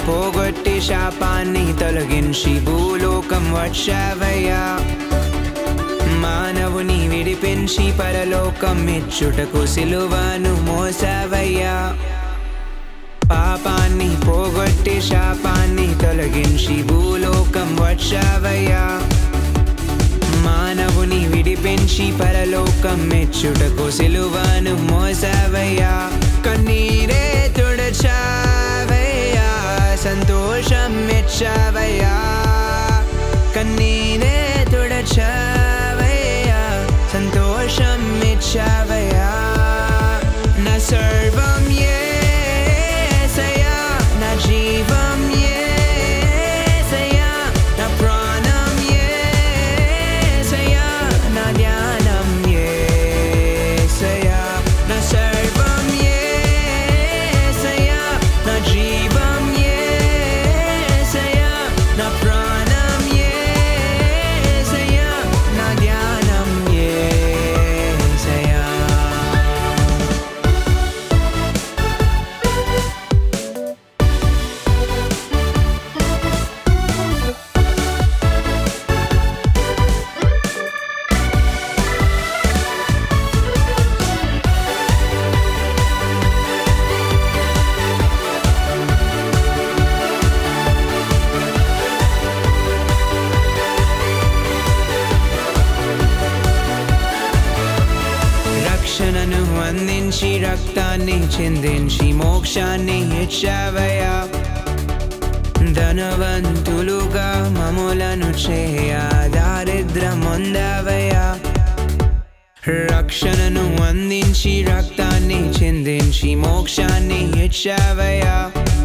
పోగొట్టి శాపాన్ని తొలగించి భూలోకం వచ్చావయ్యా మానవుని విడిపించి పరలోకం మెచ్చుటకు సిలువను మోసావయ్యా పాపాన్ని పోగొట్టి శాపాన్ని తొలగించి భూలోకం వచ్చావయ్యా మానవుని విడిపించి పరలోకం మెచ్చుటకు సిలువను మోసావయ్యా కన్నీరే తుడచావయ్యా సంతోషం మెచ్చావయ్యా కన్నీరే తుడచావయ్యా సంతోషం మెచ్చావయ్యా నా సర్వం యేసయ్యా నా జీవం యేసయ్యా నా ప్రాణం యేసయ్యా నా ధ్యానం యేసయ్యా నా సర్వం యేసయ్యా నా జీవం యేసయ్యా నా ప్రాణం యేసయ్యా నా ధ్యానం యేసయ్యా రక్షణను అందించి రక్తాన్ని చిందించి మోక్షాన్ని ఇచ్చావయ్యా ధనవంతులుగా మములను చేయ దారిద్రం పొందావయ్యా రక్షణను అందించి రక్తాన్ని చిందించి మోక్షాన్ని ఇచ్చావయ్యా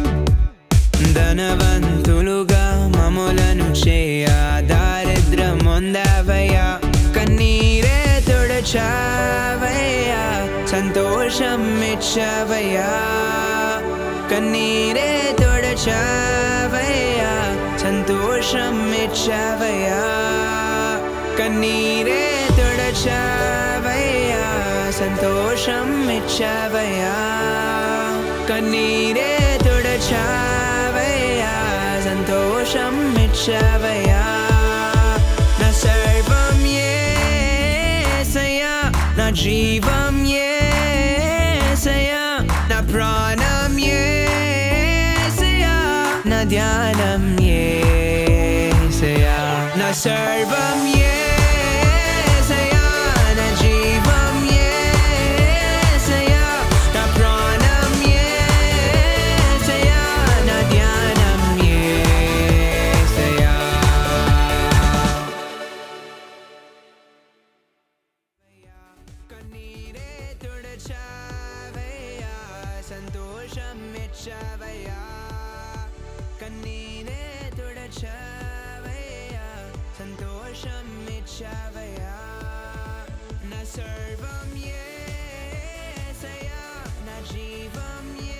ధనవంతులుగా మములను చేయ దారిద్రం పొందావయ్యా కన్నీరే తుడచావయ్యా సంతోషం ఇచ్చావయ్యా కన్నీరే తుడచావయ్యా సంతోషం ఇచ్చావయ్యా కన్నీరే తుడచావయ్యా సంతోషం ఇచ్చావయ్యా కన్నీరే తుడచావయ్యా సంతోషం ఇచ్చావయ్యా నా సర్వం యేసయ్యా నా జీవం యేసయ్యా నా ప్రాణం యేసయ్యా నా ధ్యానం యేసయ్యా నా సర్వం యేసయ్యా నా జీవం యేసయ్యా నా ప్రాణం యేసయ్యా నా ధ్యానం యేసయ్యా కన్నీరే తుడచావయ్యా సంతోషం మెచ్చావయ్యా కన్నీరే తుడచావయ్యా సంతోషం మెచ్చావయ్యా నా సర్వం యేసయ్యా నా జీవం యేసయ్యా